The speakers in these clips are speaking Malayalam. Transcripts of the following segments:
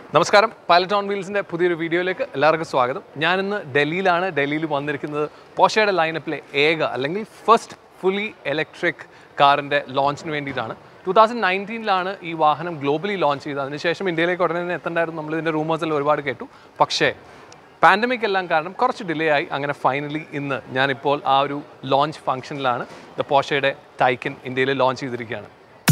നമസ്കാരം പൈലറ്റ് ഓൺ വീൽസിൻ്റെ പുതിയൊരു വീഡിയോയിലേക്ക് എല്ലാവർക്കും സ്വാഗതം ഞാനിന്ന് ഡൽഹിയിലാണ് ഡൽഹിയിൽ വന്നിരിക്കുന്നത് പോഷയുടെ ലൈനപ്പിലെ ഏക അല്ലെങ്കിൽ ഫസ്റ്റ് ഫുള്ളി ഇലക്ട്രിക് കാറിൻ്റെ ലോഞ്ചിന് വേണ്ടിയിട്ടാണ് ടൂ തൗസൻഡ് നയൻറ്റീനിലാണ് ഈ വാഹനം ഗ്ലോബലി ലോഞ്ച് ചെയ്തത് അതിനുശേഷം ഇന്ത്യയിലേക്ക് ഉടനെ തന്നെ എത്തണ്ടായിരുന്നു നമ്മൾ ഇതിൻ്റെ റൂമേഴ്സിൽ ഒരുപാട് കേട്ടു പക്ഷേ പാൻഡമിക് എല്ലാം കാരണം കുറച്ച് ഡിലേ ആയി അങ്ങനെ ഫൈനലി ഇന്ന് ഞാനിപ്പോൾ ആ ഒരു ലോഞ്ച് ഫംഗ്ഷനിലാണ് ദ പോഷയുടെ ടൈക്കൻ ഇന്ത്യയിൽ ലോഞ്ച് ചെയ്തിരിക്കുകയാണ്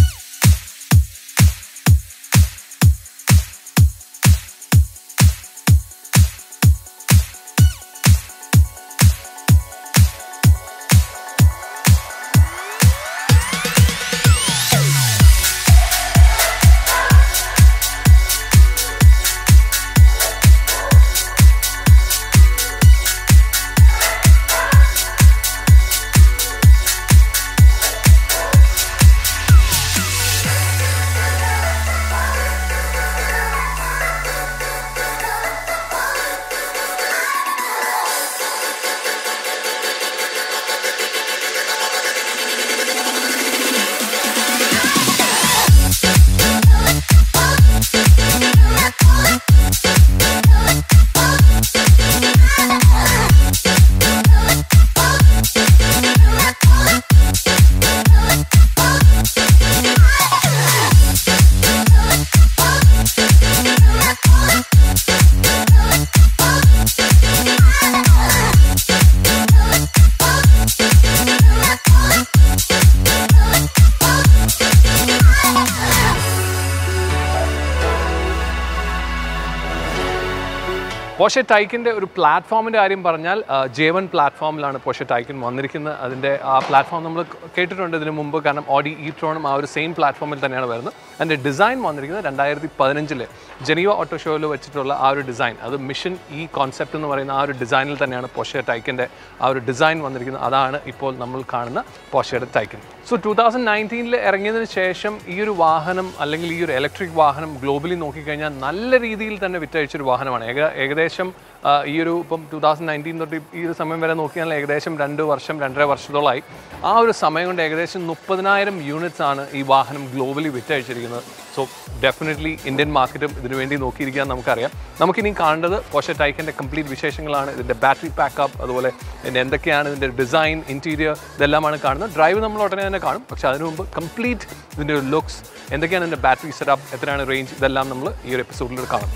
പോഷെ ടൈക്കിൻ്റെ ഒരു പ്ലാറ്റ്ഫോമിൻ്റെ കാര്യം പറഞ്ഞാൽ ജെ വൺ പ്ലാറ്റ്ഫോമിലാണ് പോഷെ ടൈക്കൻ വന്നിരിക്കുന്നത് അതിൻ്റെ ആ പ്ലാറ്റ്ഫോം നമ്മൾ കേട്ടിട്ടുണ്ട് ഇതിനു മുമ്പ് കാരണം ഓഡി ഇ ട്രോണും ആ ഒരു സെയിം പ്ലാറ്റ്ഫോമിൽ തന്നെയാണ് വരുന്നത് അതിൻ്റെ ഡിസൈൻ വന്നിരിക്കുന്നത് രണ്ടായിരത്തി പതിനഞ്ചിലെ ജനീവ ഓട്ടോ ഷോയിൽ വെച്ചിട്ടുള്ള ആ ഒരു ഡിസൈൻ അത് മിഷൻ ഈ കോൺസെപ്റ്റ് എന്ന് പറയുന്ന ആ ഒരു ഡിസൈനിൽ തന്നെയാണ് പോഷെ ടൈക്കിൻ്റെ ആ ഒരു ഡിസൈൻ വന്നിരിക്കുന്നത് അതാണ് ഇപ്പോൾ നമ്മൾ കാണുന്ന പോഷയുടെ ടൈക്കൻ സോ ടൂ തൗസൻഡ് നയൻറ്റീനിൽ ഇറങ്ങിയതിന് ശേഷം ഈ ഒരു വാഹനം അല്ലെങ്കിൽ ഈ ഒരു ഇലക്ട്രിക് വാഹനം ഗ്ലോബലി നോക്കിക്കഴിഞ്ഞാൽ നല്ല രീതിയിൽ തന്നെ വിറ്റഴിച്ചൊരു വാഹനമാണ് ഏക ഏകദേശം ആ, ഈ ഒരു ഇപ്പം ടൂ തൗസൻഡ് നയൻറ്റീൻ തൊട്ട് ഈ ഒരു സമയം വരെ നോക്കിയാൽ ഏകദേശം രണ്ട് വർഷം രണ്ടര വർഷത്തോളമായി ആ ഒരു സമയം കൊണ്ട് ഏകദേശം മുപ്പതിനായിരം യൂണിറ്റ്സ് ആണ് ഈ വാഹനം ഗ്ലോബലി വിറ്റഴിച്ചിരിക്കുന്നത് സോ ഡെഫിനറ്റ്ലി ഇന്ത്യൻ മാർക്കറ്റും ഇതിനു വേണ്ടി നോക്കിയിരിക്കാൻ നമുക്കറിയാം നമുക്കിനി കാണേണ്ടത് പോഷ ടൈക്കിൻ്റെ കംപ്ലീറ്റ് വിശേഷങ്ങളാണ് ഇതിൻ്റെ ബാറ്ററി പാക്കപ്പ് അതുപോലെ ഇതിൻ്റെ എന്തൊക്കെയാണ് ഇതിൻ്റെ ഡിസൈൻ ഇൻറ്റീരിയർ ഇതെല്ലാമാണ് കാണുന്നത് ഡ്രൈവ് നമ്മൾ ഉടനെ തന്നെ കാണും പക്ഷേ അതിനു മുമ്പ് കംപ്ലീറ്റ് ഇതിൻ്റെ ഒരു ലുക്സ് എന്തൊക്കെയാണ് ഇതിൻ്റെ ബാറ്ററി സെറ്റപ്പ് എത്രയാണ് റേഞ്ച് ഇതെല്ലാം നമ്മൾ ഈ ഒരു എപ്പിസോഡിൽ കാണും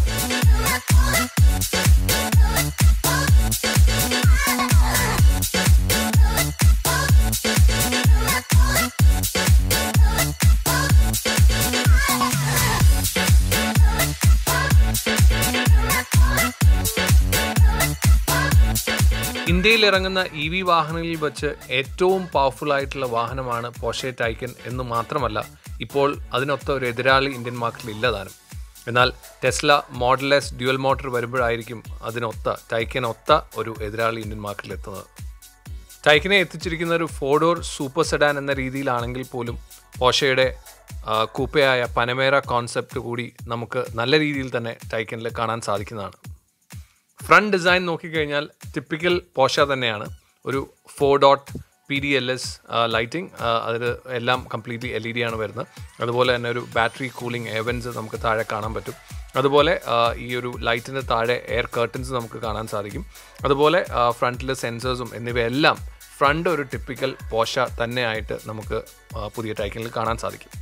ഇന്ത്യയിൽ ഇറങ്ങുന്ന ഇ വി വാഹനങ്ങളിൽ വെച്ച് ഏറ്റവും പവർഫുൾ ആയിട്ടുള്ള വാഹനമാണ് പോഷെ ടൈക്കൻ എന്ന് മാത്രമല്ല ഇപ്പോൾ അതിനൊത്ത ഒരു എതിരാളി ഇന്ത്യൻ മാർക്കറ്റിൽ ഇല്ലതാനും എന്നാൽ Tesla model S dual motor വരുമ്പോഴായിരിക്കും അതിനൊത്ത ടൈക്കനൊത്ത ഒരു എതിരാളി ഇന്ത്യൻ മാർക്കറ്റിൽ എത്തുന്നത് ടൈക്കിനെ എത്തിച്ചിരിക്കുന്ന ഒരു ഫോഡോർ സൂപ്പർ സെഡാൻ എന്ന രീതിയിലാണെങ്കിൽ പോലും പോഷയുടെ ആ, കൂപ്പയായ പനമേര കോൺസെപ്റ്റ് കൂടി നമുക്ക് നല്ല രീതിയിൽ തന്നെ ടൈക്കനിൽ കാണാൻ സാധിക്കുന്നതാണ് ഫ്രണ്ട് ഡിസൈൻ നോക്കിക്കഴിഞ്ഞാൽ ടിപ്പിക്കൽ പോഷ തന്നെയാണ് ഒരു four dot P D L S lighting അതിൽ എല്ലാം കംപ്ലീറ്റ്ലി എൽ ഇ ഡി ആണ് വരുന്നത് അതുപോലെ തന്നെ ഒരു ബാറ്ററി കൂളിംഗ് എവൻസ് നമുക്ക് താഴെ കാണാൻ പറ്റും അതുപോലെ ആ, ഈ ഒരു ലൈറ്റിൻ്റെ താഴെ എയർ കർട്ടൻസ് നമുക്ക് കാണാൻ സാധിക്കും അതുപോലെ ഫ്രണ്ടിൽ സെൻസേഴ്സും എന്നിവയെല്ലാം ഫ്രണ്ട് ഒരു ടിപ്പിക്കൽ പോഷ തന്നെയായിട്ട് നമുക്ക് ആ, പുതിയ ടൈക്കിനിൽ കാണാൻ സാധിക്കും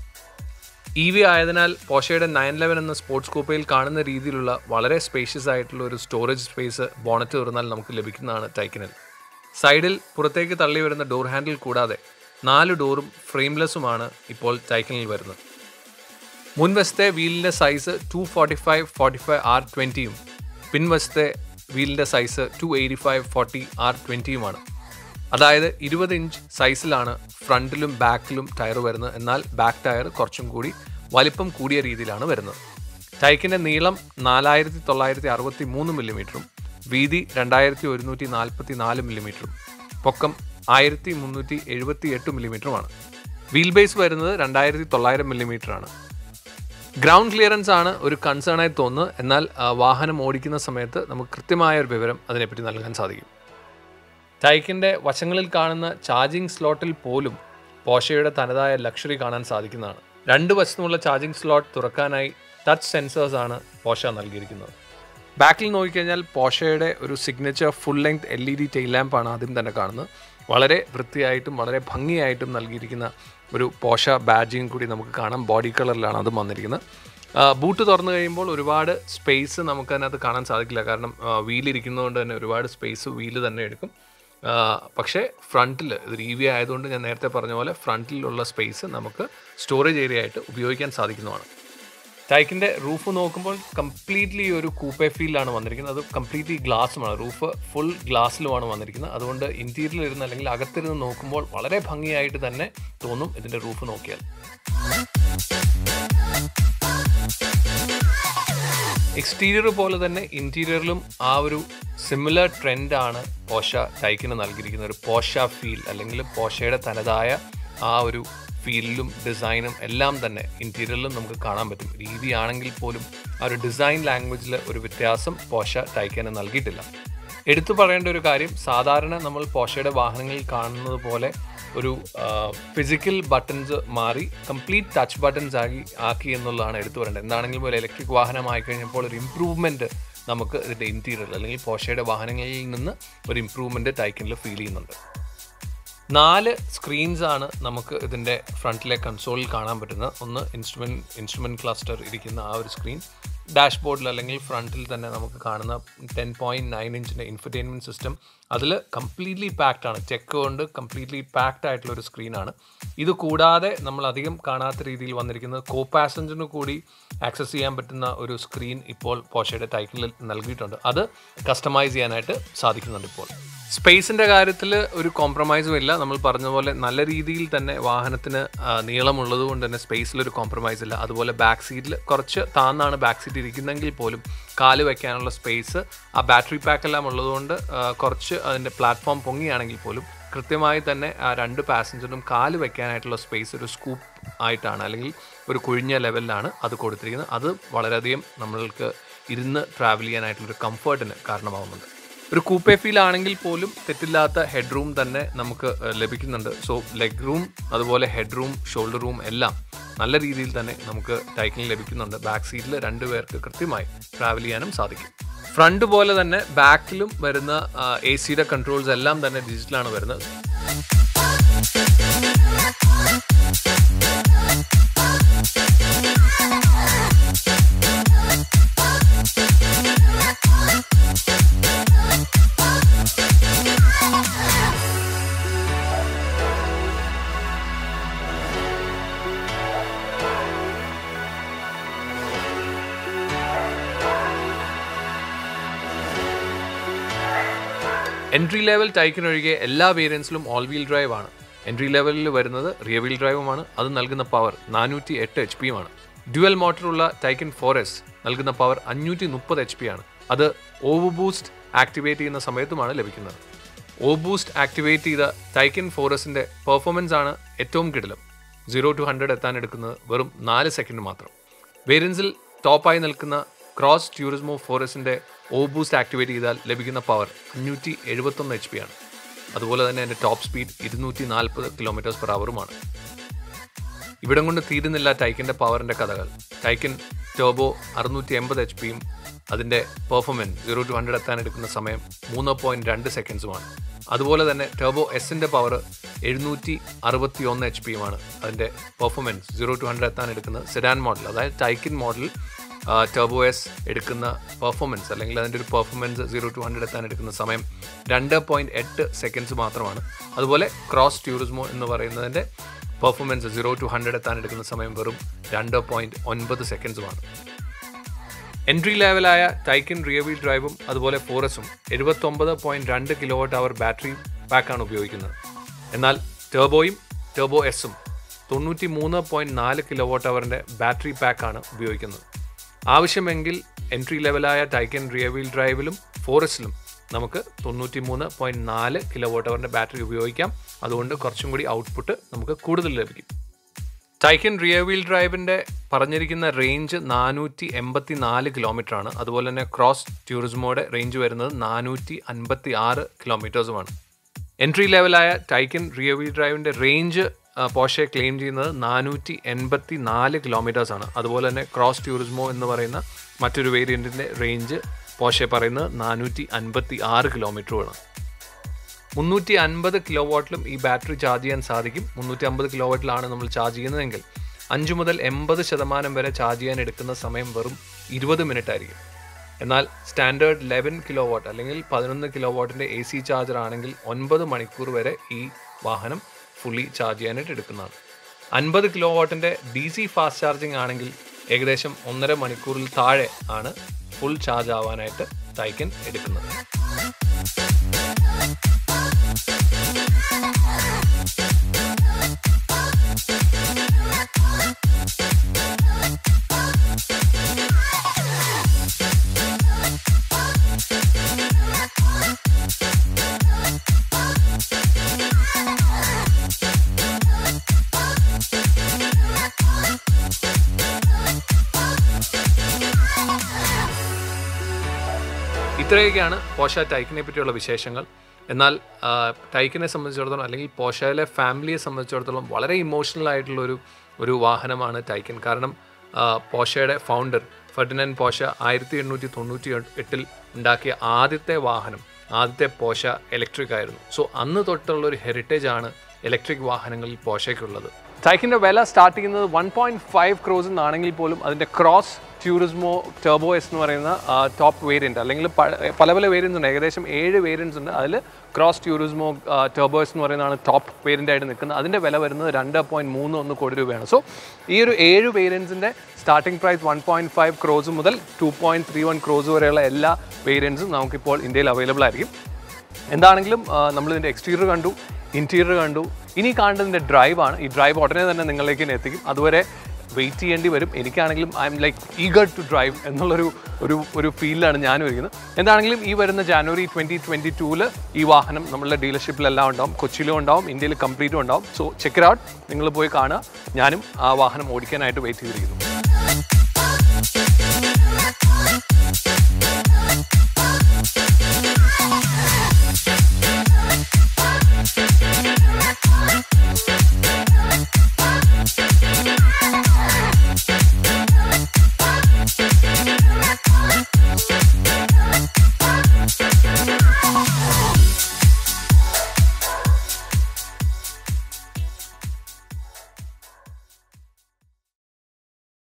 ഇ വി ആയതിനാൽ പോഷയുടെ നയൻ ലെവൻ എന്ന സ്പോർട്സ് കൂപ്പയിൽ കാണുന്ന രീതിയിലുള്ള വളരെ സ്പേഷ്യസ് ആയിട്ടുള്ള ഒരു സ്റ്റോറേജ് സ്പേസ് ബോണറ്റ് തുറന്നാൽ നമുക്ക് ലഭിക്കുന്നതാണ് ടൈക്കിനിൽ സൈഡിൽ പുറത്തേക്ക് തള്ളി വരുന്ന ഡോർ ഹാൻഡിൽ കൂടാതെ നാല് ഡോറും ഫ്രെയിംലെസ്സുമാണ് ഇപ്പോൾ ടൈക്കിനിൽ വരുന്നത് മുൻവശത്തെ വീലിൻ്റെ size two forty five forty five R ട്വൻറ്റിയും പിൻവശത്തെ വീലിൻ്റെ size two eighty five forty R ട്വൻറ്റിയുമാണ് അതായത് ഇരുപത് ഇഞ്ച് സൈസിലാണ് ഫ്രണ്ടിലും ബാക്കിലും ടയർ വരുന്നത് എന്നാൽ ബാക്ക് ടയർ കുറച്ചും കൂടി വലിപ്പം കൂടിയ രീതിയിലാണ് വരുന്നത് ടൈക്കിൻ്റെ നീളം നാലായിരത്തി തൊള്ളായിരത്തി അറുപത്തി മൂന്ന് മില്ലിമീറ്ററും വീതി രണ്ടായിരത്തി ഒരുന്നൂറ്റി നാൽപ്പത്തി നാല് മില്ലിമീറ്ററും പൊക്കം ആയിരത്തി മുന്നൂറ്റി എഴുപത്തി എട്ട് മില്ലിമീറ്ററുമാണ് വീൽ ബേസ് വരുന്നത് രണ്ടായിരത്തി തൊള്ളായിരം മില്ലിമീറ്റർ ആണ് ഗ്രൗണ്ട് ക്ലിയറൻസ് ആണ് ഒരു കൺസേൺ ആയി തോന്നുന്നത് എന്നാൽ ആ, വാഹനം ഓടിക്കുന്ന സമയത്ത് നമുക്ക് കൃത്യമായ ഒരു വിവരം അതിനെപ്പറ്റി നൽകാൻ സാധിക്കും ടൈക്കിൻ്റെ വശങ്ങളിൽ കാണുന്ന ചാർജിംഗ് സ്ലോട്ടിൽ പോലും പോഷയുടെ തനതായ ലക്ഷറി കാണാൻ സാധിക്കുന്നതാണ് രണ്ട് വശത്തുമുള്ള ചാർജിംഗ് സ്ലോട്ട് തുറക്കാനായി ടച്ച് സെൻസേഴ്സ് ആണ് പോഷ നൽകിയിരിക്കുന്നത് ബാക്കിൽ നോക്കിക്കഴിഞ്ഞാൽ പോഷയുടെ ഒരു signature full length L E D tail ലാമ്പാണ് ആദ്യം തന്നെ കാണുന്നത് വളരെ വൃത്തിയായിട്ടും വളരെ ഭംഗിയായിട്ടും നൽകിയിരിക്കുന്ന ഒരു പോഷ ബാഡ്ജിങ് കൂടി നമുക്ക് കാണാം ബോഡി കളറിലാണ് അതും വന്നിരിക്കുന്നത് ബൂട്ട് തുറന്നു കഴിയുമ്പോൾ ഒരുപാട് സ്പേസ് നമുക്ക് അതിനകത്ത് കാണാൻ സാധിക്കില്ല കാരണം വീലിരിക്കുന്നതുകൊണ്ട് തന്നെ ഒരുപാട് സ്പേസ് വീല് തന്നെ എടുക്കും ആ, പക്ഷേ ഫ്രണ്ടിൽ ഇത് ഇ വി ആയതുകൊണ്ട് ഞാൻ നേരത്തെ പറഞ്ഞ പോലെ ഫ്രണ്ടിലുള്ള സ്പേസ് നമുക്ക് സ്റ്റോറേജ് ഏരിയ ആയിട്ട് ഉപയോഗിക്കാൻ സാധിക്കുന്നതാണ് ടൈക്കിൻ്റെ റൂഫ് നോക്കുമ്പോൾ കംപ്ലീറ്റ്ലി ഒരു കൂപ്പേ ഫീലാണ് വന്നിരിക്കുന്നത് അത് കംപ്ലീറ്റ്ലി ഗ്ലാസ്സുമാണ് റൂഫ് ഫുൾ ഗ്ലാസ്സിലുമാണ് വന്നിരിക്കുന്നത് അതുകൊണ്ട് ഇൻറ്റീരിയറിൽ ഇരുന്ന് അല്ലെങ്കിൽ അകത്തിരുന്ന് നോക്കുമ്പോൾ വളരെ ഭംഗിയായിട്ട് തന്നെ തോന്നും ഇതിൻ്റെ റൂഫ് നോക്കിയാൽ എക്സ്റ്റീരിയർ പോലെ തന്നെ ഇൻറ്റീരിയറിലും ആ ഒരു സിമിലർ ട്രെൻഡാണ് പോഷ ടൈക്കിന് നൽകിയിരിക്കുന്ന ഒരു പോഷ ഫീൽ അല്ലെങ്കിൽ പോഷയുടെ തനതായ ആ ഒരു ഫീലിലും ഡിസൈനും എല്ലാം തന്നെ ഇൻറ്റീരിയറിലും നമുക്ക് കാണാൻ പറ്റും രീതി ആണെങ്കിൽ പോലും ആ ഒരു ഡിസൈൻ ലാംഗ്വേജിൽ ഒരു വ്യത്യാസം പോഷ ടൈക്കിന് നൽകിയിട്ടില്ല എടുത്തു പറയേണ്ട ഒരു കാര്യം സാധാരണ നമ്മൾ പോഷയുടെ വാഹനങ്ങളിൽ കാണുന്നത് പോലെ ഒരു ഫിസിക്കൽ ബട്ടൺസ് മാറി കംപ്ലീറ്റ് ടച്ച് ബട്ടൺസ് ആക്കി ആക്കി എന്നുള്ളതാണ് എടുത്തു പറയേണ്ടത് എന്താണെങ്കിലും ഒരു ഇലക്ട്രിക് വാഹനമായി കഴിഞ്ഞപ്പോൾ ഒരു ഇമ്പ്രൂവ്മെൻറ്റ് നമുക്ക് ഇതിൻ്റെ ഇൻറ്റീരിയർ അല്ലെങ്കിൽ പോഷയുടെ വാഹനങ്ങളിൽ നിന്ന് ഒരു ഇമ്പ്രൂവ്മെൻറ്റ് ടൈക്കിനിൽ ഫീൽ ചെയ്യുന്നുണ്ട് നാല് സ്ക്രീൻസ് ആണ് നമുക്ക് ഇതിൻ്റെ ഫ്രണ്ടിലെ കൺസോളിൽ കാണാൻ പറ്റുന്നത് ഒന്ന് ഇൻസ്ട്രുമെൻറ്റ് ഇൻസ്ട്രുമെൻറ്റ് ക്ലസ്റ്റർ ഇരിക്കുന്ന ആ ഒരു സ്ക്രീൻ ഡാഷ്ബോർഡിൽ അല്ലെങ്കിൽ ഫ്രണ്ടിൽ തന്നെ നമുക്ക് കാണുന്ന ടെൻ പോയിൻറ്റ് നയൻ ഇഞ്ചിൻ്റെ ഇൻഫർടൈൻമെൻറ്റ് സിസ്റ്റം അതിൽ കംപ്ലീറ്റ്ലി പാക്ഡ് ആണ് ചെക്ക് കൊണ്ട് കംപ്ലീറ്റ്ലി പാക്ഡ് ആയിട്ടുള്ള ഒരു സ്ക്രീനാണ് ഇത് കൂടാതെ നമ്മൾ അധികം കാണാത്ത രീതിയിൽ വന്നിരിക്കുന്നത് കോ പാസഞ്ചറിന് കൂടി ആക്സസ് ചെയ്യാൻ പറ്റുന്ന ഒരു സ്ക്രീൻ ഇപ്പോൾ പോഷയുടെ ടൈറ്റിൽ നൽകിയിട്ടുണ്ട് അത് കസ്റ്റമൈസ് ചെയ്യാനായിട്ട് സാധിക്കുന്നുണ്ട് ഇപ്പോൾ സ്പേസിൻ്റെ കാര്യത്തിൽ ഒരു കോംപ്രമൈസും ഇല്ല നമ്മൾ പറഞ്ഞ പോലെ നല്ല രീതിയിൽ തന്നെ വാഹനത്തിന് ആ, നീളമുള്ളത് കൊണ്ട് തന്നെ സ്പേസിലൊരു കോംപ്രമൈസ് ഇല്ല അതുപോലെ ബാക്ക് സീറ്റിൽ കുറച്ച് താന്നാണ് ബാക്ക് സീറ്റ് ഇരിക്കുന്നെങ്കിൽ പോലും കാല് വയ്ക്കാനുള്ള സ്പേസ് ആ ബാറ്ററി പാക്ക് എല്ലാം ഉള്ളതുകൊണ്ട് ആ, കുറച്ച് അതിൻ്റെ പ്ലാറ്റ്ഫോം പൊങ്ങിയാണെങ്കിൽ പോലും കൃത്യമായി തന്നെ ആ രണ്ട് പാസഞ്ചറിനും കാല് വയ്ക്കാനായിട്ടുള്ള സ്പേസ് ഒരു സ്കൂപ്പ് ആയിട്ടാണ് അല്ലെങ്കിൽ ഒരു കുഴിഞ്ഞ ലെവലിലാണ് അത് കൊടുത്തിരിക്കുന്നത് അത് വളരെയധികം നമ്മൾക്ക് ഇരുന്ന് ട്രാവൽ ചെയ്യാനായിട്ടുള്ളൊരു കംഫർട്ടിന് കാരണമാവുന്നുണ്ട് ഒരു കൂപ്പേ ഫീൽ ആണെങ്കിൽ പോലും തെറ്റില്ലാത്ത ഹെഡ് റൂം തന്നെ നമുക്ക് ഏഹ്, ലഭിക്കുന്നുണ്ട് സോ ലെഗ് റൂം അതുപോലെ ഹെഡ് റൂം ഷോൾഡർ റൂം എല്ലാം നല്ല രീതിയിൽ തന്നെ നമുക്ക് ടൈക്കിൽ ലഭിക്കുന്നുണ്ട് ബാക്ക് സീറ്റിൽ രണ്ട് പേർക്ക് കൃത്യമായി ട്രാവൽ ചെയ്യാനും സാധിക്കും ഫ്രണ്ട് പോലെ തന്നെ ബാക്കിലും വരുന്ന എ സിയുടെ കൺട്രോൾസ് എല്ലാം തന്നെ ഡിജിറ്റലാണ് വരുന്നത് എൻട്രി ലെവൽ ടൈക്കിനൊഴികെ എല്ലാ വേരിയൻസിലും ഓൾ വീൽ ഡ്രൈവ് ആണ് എൻട്രി ലെവലിൽ വരുന്നത് റിയർ വീൽ ഡ്രൈവുമാണ് അത് നൽകുന്ന പവർ നാനൂറ്റി എട്ട് എച്ച് പിയുമാണ് ഡ്യുവൽ മോട്ടറുള്ള ടൈക്കൻ ഫോറസ് നൽകുന്ന പവർ അഞ്ഞൂറ്റി മുപ്പത് എച്ച് പി ആണ് അത് ഓവ് ബൂസ്റ്റ് ആക്ടിവേറ്റ് ചെയ്യുന്ന സമയത്തുമാണ് ലഭിക്കുന്നത് ഓ ബൂസ്റ്റ് ആക്ടിവേറ്റ് ചെയ്ത ടൈക്കൻ ഫോറസിന്റെ പെർഫോമൻസ് ആണ് ഏറ്റവും കിടിലം സീറോ ടു ഹൺഡ്രഡ് എത്താൻ എടുക്കുന്നത് വെറും നാല് സെക്കൻഡ് മാത്രം വേരിയൻസിൽ ടോപ്പായി നിൽക്കുന്ന ക്രോസ് ട്യൂറിസ്മോ ഫോറസിന്റെ ഓ ബൂസ്റ്റ് ആക്ടിവേറ്റ് ചെയ്താൽ ലഭിക്കുന്ന പവർ അഞ്ഞൂറ്റി എഴുപത്തൊന്ന് എച്ച് പി ആണ് അതുപോലെ തന്നെ അതിൻ്റെ ടോപ്പ് സ്പീഡ് ഇരുന്നൂറ്റി നാൽപ്പത് കിലോമീറ്റേഴ്സ് പെർ അവറുമാണ് ഇവിടം കൊണ്ട് തീരുന്നില്ല ടൈക്കിൻ്റെ പവറിൻ്റെ കഥകൾ ടൈക്കൻ ടോബോ അറുന്നൂറ്റി എൺപത് എച്ച് പിയും അതിൻ്റെ പെർഫോമൻസ് സീറോ ടു ഹൺഡ്രഡ് എത്താൻ എടുക്കുന്ന സമയം മൂന്ന് പോയിൻറ്റ് രണ്ട് സെക്കൻഡ്സുമാണ് അതുപോലെ തന്നെ ടർബോ എസിൻ്റെ പവർ എഴുന്നൂറ്റി അറുപത്തി ഒന്ന് എച്ച് പിയുമാണ് അതിൻ്റെ പെർഫോമൻസ് സീറോ ടു ഹൺഡ്രഡ് എത്താൻ എടുക്കുന്ന സെഡാൻ മോഡൽ അതായത് ടൈക്കിൻ മോഡൽ ടർബോ എസ് എടുക്കുന്ന പെർഫോമൻസ് അല്ലെങ്കിൽ അതിൻ്റെ ഒരു പെർഫോമൻസ് സീറോ ടു ഹൺഡ്രഡ് എത്താൻ എടുക്കുന്ന സമയം രണ്ട് പോയിൻറ്റ് എട്ട് സെക്കൻഡ്സ് മാത്രമാണ് അതുപോലെ ക്രോസ് ടൂറിസ്മോ എന്ന് പറയുന്നതിൻ്റെ പെർഫോമൻസ് സീറോ ടു ഹൺഡ്രഡ് എത്താൻ എടുക്കുന്ന സമയം വെറും രണ്ട് പോയിൻറ്റ് ഒൻപത് സെക്കൻഡ്സുമാണ് എൻട്രി ലെവലായ ടൈക്കിൻ റിയർ വീൽ ഡ്രൈവും അതുപോലെ ഫോറസും എഴുപത്തൊമ്പത് പോയിൻറ്റ് രണ്ട് കിലോ വാട്ട് അവർ ബാറ്ററി പാക്കാണ് ഉപയോഗിക്കുന്നത് എന്നാൽ ടേബോയും ടേബോ എസും തൊണ്ണൂറ്റി മൂന്ന് പോയിൻറ്റ് നാല് കിലോ വാട്ട് അവറിൻ്റെ ബാറ്ററി പാക്കാണ് ഉപയോഗിക്കുന്നത് ആവശ്യമെങ്കിൽ എൻട്രി ലെവലായ ടൈക്കൻ റിയർ വീൽ ഡ്രൈവിലും ഫോറസ്റ്റിലും നമുക്ക് തൊണ്ണൂറ്റി മൂന്ന് പോയിൻറ്റ് നാല് കിലോ വാട്ട് അവറിൻ്റെ ബാറ്ററി ഉപയോഗിക്കാം അതുകൊണ്ട് കുറച്ചും കൂടി ഔട്ട്പുട്ട് നമുക്ക് കൂടുതൽ ലഭിക്കും ടൈക്കൻ റിയർ വീൽ ഡ്രൈവിൻ്റെ പറഞ്ഞിരിക്കുന്ന റേഞ്ച് നാനൂറ്റി എൺപത്തി നാല് കിലോമീറ്റർ ആണ് അതുപോലെ തന്നെ ക്രോസ് ടൂറിസമോടെ റേഞ്ച് വരുന്നത് നാനൂറ്റി അൻപത്തി ആറ് കിലോമീറ്റേഴ്സുമാണ് എൻട്രി ലെവലായ ടൈക്കൻ റിയർ വീൽ ഡ്രൈവിൻ്റെ റേഞ്ച് പോഷെ ക്ലെയിം ചെയ്യുന്നത് നാനൂറ്റി എൺപത്തി നാല് കിലോമീറ്റേഴ്സ് ആണ് അതുപോലെ തന്നെ ക്രോസ് ടൂറിസ്മോ എന്ന് പറയുന്ന മറ്റൊരു വേരിയൻറ്റിൻ്റെ റേഞ്ച് പോഷെ പറയുന്നത് നാനൂറ്റി അൻപത്തി ആറ് കിലോമീറ്ററുമാണ് മുന്നൂറ്റി അൻപത് കിലോ വാട്ടിലും ഈ ബാറ്ററി ചാർജ് ചെയ്യാൻ സാധിക്കും മുന്നൂറ്റി അമ്പത് കിലോ വാട്ടിലാണ് നമ്മൾ ചാർജ് ചെയ്യുന്നതെങ്കിൽ അഞ്ച് മുതൽ എൺപത് ശതമാനം വരെ ചാർജ് ചെയ്യാൻ എടുക്കുന്ന സമയം വെറും ഇരുപത് മിനിറ്റ് ആയിരിക്കും എന്നാൽ സ്റ്റാൻഡേർഡ് ലെവൻ കിലോ വാട്ട് അല്ലെങ്കിൽ പതിനൊന്ന് കിലോ വാട്ടിൻ്റെ എ സി ചാർജർ ആണെങ്കിൽ ഒൻപത് മണിക്കൂർ വരെ ഈ വാഹനം ഫുള്ളി ചാർജ് ചെയ്യാനായിട്ട് എടുക്കുന്നതാണ് അൻപത് കിലോ വാട്ടിൻ്റെ ഡി സി ഫാസ്റ്റ് ചാർജിങ് ആണെങ്കിൽ ഏകദേശം ഒന്നര മണിക്കൂറിൽ താഴെ ആണ് ഫുൾ ചാർജ് ആവാനായിട്ട് ടൈക്കൻ എടുക്കുന്നത് ഇത്രയൊക്കെയാണ് പോഷ ടൈക്കിനെ പറ്റിയുള്ള വിശേഷങ്ങൾ എന്നാൽ ആ, ടൈക്കിനെ സംബന്ധിച്ചിടത്തോളം അല്ലെങ്കിൽ പോഷയിലെ ഫാമിലിയെ സംബന്ധിച്ചിടത്തോളം വളരെ ഇമോഷണൽ ആയിട്ടുള്ള ഒരു ഒരു വാഹനമാണ് ടൈക്കൻ കാരണം ആ, പോഷയുടെ ഫൗണ്ടർ ഫെർഡിനൻ പോഷ ആയിരത്തി എണ്ണൂറ്റി തൊണ്ണൂറ്റി എട്ടിൽ ഉണ്ടാക്കിയ ആദ്യത്തെ വാഹനം ആദ്യത്തെ പോഷ ഇലക്ട്രിക് ആയിരുന്നു സോ അന്ന് തൊട്ടുള്ള ഒരു ഹെറിറ്റേജ് ആണ് ഇലക്ട്രിക് വാഹനങ്ങളിൽ പോഷയ്ക്കുള്ളത് ടൈക്കിൻ്റെ വില സ്റ്റാർട്ട് ചെയ്യുന്നത് വൺ പോയിൻറ്റ് ഫൈവ് ക്രോസ് എന്നാണെങ്കിൽ പോലും അതിൻ്റെ ക്രോസ് ട്യൂറിസ്മോ ടർബോ എസ് എന്ന് പറയുന്ന ടോപ്പ് വേരിയൻറ്റ് അല്ലെങ്കിൽ പ- പല പല വേരിയൻസ് ഉണ്ട് ഏകദേശം ഏഴ് വേരിയൻസ് ഉണ്ട് അതിൽ ക്രോസ് ട്യൂറിസ്മോ ടർബോ എസ് എന്ന് പറയുന്നതാണ് ടോപ്പ് വേരിയൻ്റ് ആയിട്ട് നിൽക്കുന്നത് അതിൻ്റെ വില വരുന്നത് രണ്ട് പോയിൻറ്റ് മൂന്ന് ഒന്ന് കോടി രൂപയാണ് സോ ഈ ഒരു ഏഴ് വേരിയൻസിൻ്റെ starting price one point five crore മുതൽ two point three one crore വരെയുള്ള എല്ലാ വേരിയൻസും നമുക്കിപ്പോൾ ഇന്ത്യയിൽ അവൈലബിൾ ആയിരിക്കും എന്താണെങ്കിലും നമ്മൾ ഇതിൻ്റെ എക്സ്റ്റീരിയർ കണ്ടു ഇൻറ്റീരിയർ കണ്ടു ഇനി കാണുന്നതിൻ്റെ ഡ്രൈവാണ് ഈ ഡ്രൈവ് ഉടനെ തന്നെ നിങ്ങളിലേക്ക് തന്നെ എത്തിക്കും അതുവരെ വെയിറ്റ് ചെയ്യേണ്ടി വരും എനിക്കാണെങ്കിലും I'm like eager to drive എന്നുള്ളൊരു ഒരു ഒരു ഫീലിലാണ് ഞാനും ഇരിക്കുന്നത് എന്താണെങ്കിലും ഈ വരുന്ന ജാനുവരി ട്വൻറ്റി ട്വൻറ്റി ടൂവിൽ ഈ വാഹനം നമ്മളുടെ ഡീലർഷിപ്പിലെല്ലാം ഉണ്ടാവും കൊച്ചിയിലും ഉണ്ടാവും ഇന്ത്യയിൽ കംപ്ലീറ്റും ഉണ്ടാവും സോ ചെക്ക് ഔട്ട് നിങ്ങൾ പോയി കാണുക ഞാനും ആ വാഹനം ഓടിക്കാനായിട്ട് വെയിറ്റ് ചെയ്തിരിക്കുന്നു